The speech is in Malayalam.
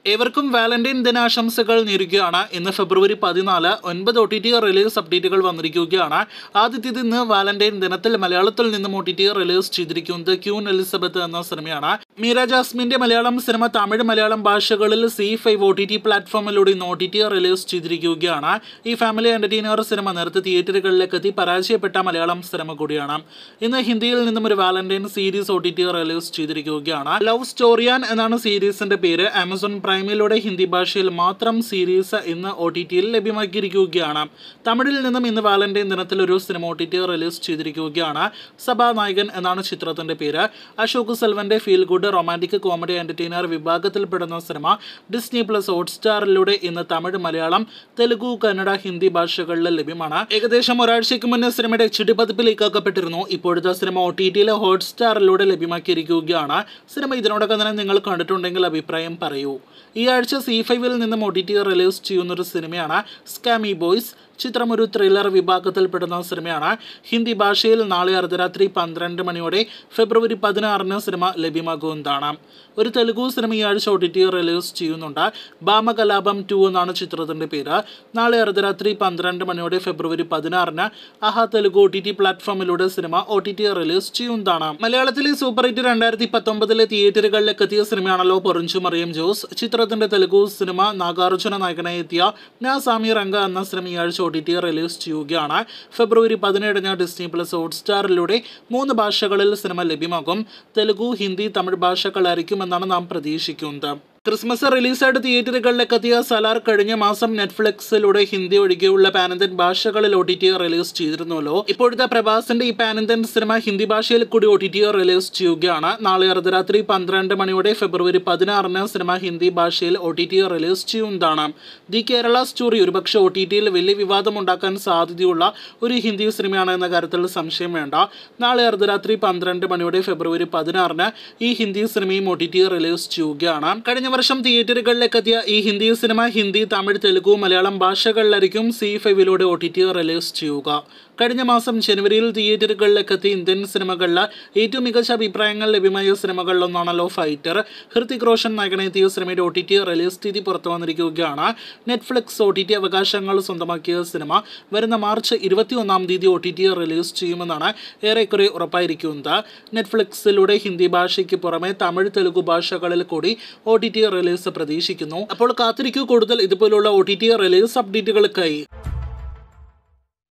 ഏവർക്കും വാലന്റൈൻ ദിനാശംസകൾ നേരുകയാണ് ഇന്ന് ഫെബ്രുവരി പതിനാല് ഒൻപത് ഒ ടി ടി റിലീസ് അപ്ഡേറ്റുകൾ വന്നിരിക്കുകയാണ് ആദ്യത്തേത് ഇന്ന് വാലന്റൈൻ ദിനത്തിൽ മലയാളത്തിൽ നിന്നും ഒ ടി ടി റിലീസ് ചെയ്തിരിക്കുന്നത് ക്യൂൻ എലിസബത്ത് എന്ന സിനിമയാണ് മീര ജാസ്മിന്റെ മലയാളം സിനിമ തമിഴ് മലയാളം ഭാഷകളിൽ C five O T T പ്ലാറ്റ്ഫോമിലൂടെ ഇന്ന് ഒ ടി ടി റിലീസ് ചെയ്തിരിക്കുകയാണ് ഈ ഫാമിലി എന്റർടൈനർ സിനിമ നേരത്തെ തിയേറ്ററുകളിലേക്ക് എത്തി പരാജയപ്പെട്ട മലയാളം സിനിമ കൂടിയാണ് ഇന്ന് ഹിന്ദിയിൽ നിന്നും ഒരു valentine series O T T release ചെയ്തിരിക്കുകയാണ് ലവ് സ്റ്റോറിയാൻ എന്നാണ് സീരീസിന്റെ പേര് ആമസോൺ പ്രൈമിലൂടെ ഹിന്ദി ഭാഷയിൽ മാത്രം സീരീസ് ഇന്ന് ഒ ടി ടിയിൽ ലഭ്യമാക്കിയിരിക്കുകയാണ് തമിഴിൽ നിന്നും ഇന്ന് വാലന്റൈൻ ദിനത്തിൽ ഒരു സിനിമ O T T release Sabhanayagan സഭാനായകൻ എന്നാണ് ചിത്രത്തിന്റെ പേര് അശോക് സെൽവന്റെ feel good romantic comedy entertainer വിഭാഗത്തിൽപ്പെടുന്ന സിനിമ ഡിസ്നി പ്ലസ് ഹോട്ട്സ്റ്റാറിലൂടെ ഇന്ന് തമിഴ് മലയാളം തെലുഗു കന്നഡ ഹിന്ദി ഭാഷകളിൽ ലഭ്യമാണ് ഏകദേശം ഒരാഴ്ചയ്ക്ക് മുന്നേ സിനിമയുടെ എച്ച് ഡി പതിപ്പിലേക്കാക്കപ്പെട്ടിരുന്നു ഇപ്പോഴത്തെ സിനിമ ഒ ടി ടിയിലെ ഹോട്ട്സ്റ്റാറിലൂടെ ലഭ്യമാക്കിയിരിക്കുകയാണ് സിനിമ ഇതിനോടൊപ്പം തന്നെ നിങ്ങൾ കണ്ടിട്ടുണ്ടെങ്കിൽ അഭിപ്രായം പറയൂ ഈ ആഴ്ച സി ഫൈവിൽ നിന്നും ഒ ടി ടി റിലീസ് ചെയ്യുന്ന ഒരു സിനിമയാണ് സ്കാമി ബോയ്സ് ചിത്രം ഒരു ത്രില്ലർ വിഭാഗത്തിൽപ്പെടുന്ന സിനിമയാണ് ഹിന്ദി ഭാഷയിൽ നാളെ അർദ്ധരാത്രി പന്ത്രണ്ട് മണിയോടെ ഫെബ്രുവരി പതിനാറിന് സിനിമ ലഭ്യമാകുന്നതാണ് ഒരു തെലുഗു സിനിമ ഈ ആഴ്ച ഒ ടി ടി റിലീസ് ചെയ്യുന്നുണ്ട് ബാമകലാപം ടു എന്നാണ് ചിത്രത്തിൻ്റെ പേര് നാളെ അർദ്ധരാത്രി പന്ത്രണ്ട് മണിയോടെ ഫെബ്രുവരി പതിനാറിന് Aha Telugu O T T പ്ലാറ്റ്ഫോമിലൂടെ സിനിമ ഒ ടി ടി റിലീസ് ചെയ്യുന്നതാണ് മലയാളത്തിലെ സൂപ്പർ ഹിറ്റ് രണ്ടായിരത്തി പത്തൊമ്പതിലെ തിയേറ്ററുകളിലേക്ക് എത്തിയ സിനിമയാണല്ലോ പൊറിഞ്ചു മറിയം ജോസ് ചിത്രത്തിന്റെ തെലുഗു സിനിമ നാഗാർജുന നായകനായി എത്തിയ നാ സാമി റംഗ എന്ന സിനിമ ഈ ആഴ്ച ഒ ടി ടി റിലീസ് ചെയ്യുകയാണ് ഫെബ്രുവരി പതിനേഴിന് ഡിസ്നി പ്ലസ് ഹോട്ട്സ്റ്റാറിലൂടെ മൂന്ന് ഭാഷകളിൽ സിനിമ ലഭ്യമാകും തെലുഗു ഹിന്ദി തമിഴ് ഭാഷകളായിരിക്കുമെന്നാണ് നാം പ്രതീക്ഷിക്കുന്നത് ക്രിസ്മസ് റിലീസായിട്ട് തിയേറ്ററുകളിലേക്ക് എത്തിയ സലാർ കഴിഞ്ഞ മാസം നെറ്റ്ഫ്ലിക്സിലൂടെ ഹിന്ദി ഒഴികെയുള്ള പാനന്തൻ ഭാഷകളിൽ ഒ ടി ടി റിലീസ് ചെയ്തിരുന്നല്ലോ ഇപ്പോഴത്തെ പ്രഭാസിന്റെ ഈ പാനന്തൻ സിനിമ ഹിന്ദി ഭാഷയിൽ കൂടി ഒ ടി ടി റിലീസ് ചെയ്യുകയാണ് നാളെ അർദ്ധരാത്രി പന്ത്രണ്ട് മണിയോടെ ഫെബ്രുവരി പതിനാറിന് സിനിമ ഹിന്ദി ഭാഷയിൽ ഒ ടി ടി റിലീസ് ചെയ്യുന്നതാണ് ദി കേരള സ്റ്റോറി ഒരുപക്ഷെ ഒ ടി ടിയിൽ വലിയ വിവാദമുണ്ടാക്കാൻ സാധ്യതയുള്ള ഒരു ഹിന്ദി സിനിമയാണ് എന്ന കാര്യത്തിൽ സംശയം വേണ്ട നാളെ അർദ്ധരാത്രി പന്ത്രണ്ട് മണിയോടെ ഫെബ്രുവരി പതിനാറിന് ഈ ഹിന്ദി സിനിമയും ഒ ടി ടി റിലീസ് ചെയ്യുകയാണ് കഴിഞ്ഞ വർഷം തിയേറ്ററുകളിലേക്ക് എത്തിയ ഈ ഹിന്ദി സിനിമ ഹിന്ദി തമിഴ് തെലുഗു മലയാളം ഭാഷകളിലായിരിക്കും സി ഫൈവിലൂടെ ഒ ടി ടി റിലീസ് ചെയ്യുക കഴിഞ്ഞ മാസം ജനുവരിയിൽ തിയേറ്ററുകളിലേക്ക് എത്തിയ ഇന്ത്യൻ സിനിമകളിൽ ഏറ്റവും മികച്ച അഭിപ്രായങ്ങൾ ലഭ്യമായ സിനിമകളിലൊന്നാണല്ലോ ഫൈറ്റർ ഹൃത്തിക് റോഷൻ നായകനെത്തിയ സിനിമയുടെ ഒ ടി ടി റിലീസ് തീയതി പുറത്തു വന്നിരിക്കുകയാണ് നെറ്റ്ഫ്ലിക്സ് ഒ ടി ടി അവകാശങ്ങൾ സ്വന്തമാക്കിയ സിനിമ വരുന്ന മാർച്ച് ഇരുപത്തി ഒന്നാം തീയതി ഒ ടി ടി റിലീസ് ചെയ്യുമെന്നാണ് ഏറെക്കുറെ ഉറപ്പായിരിക്കുന്നത് നെറ്റ്ഫ്ലിക്സിലൂടെ ഹിന്ദി ഭാഷയ്ക്ക് പുറമെ തമിഴ് തെലുഗു ഭാഷകളിൽ കൂടി ഒ ടി ടി റിലീസ് പ്രതീക്ഷിക്കുന്നു അപ്പോൾ കാത്തിരിക്കൂ കൂടുതൽ ഇതുപോലുള്ള ഒ ടി ടി റിലീസ് അപ്ഡേറ്റുകൾക്കായി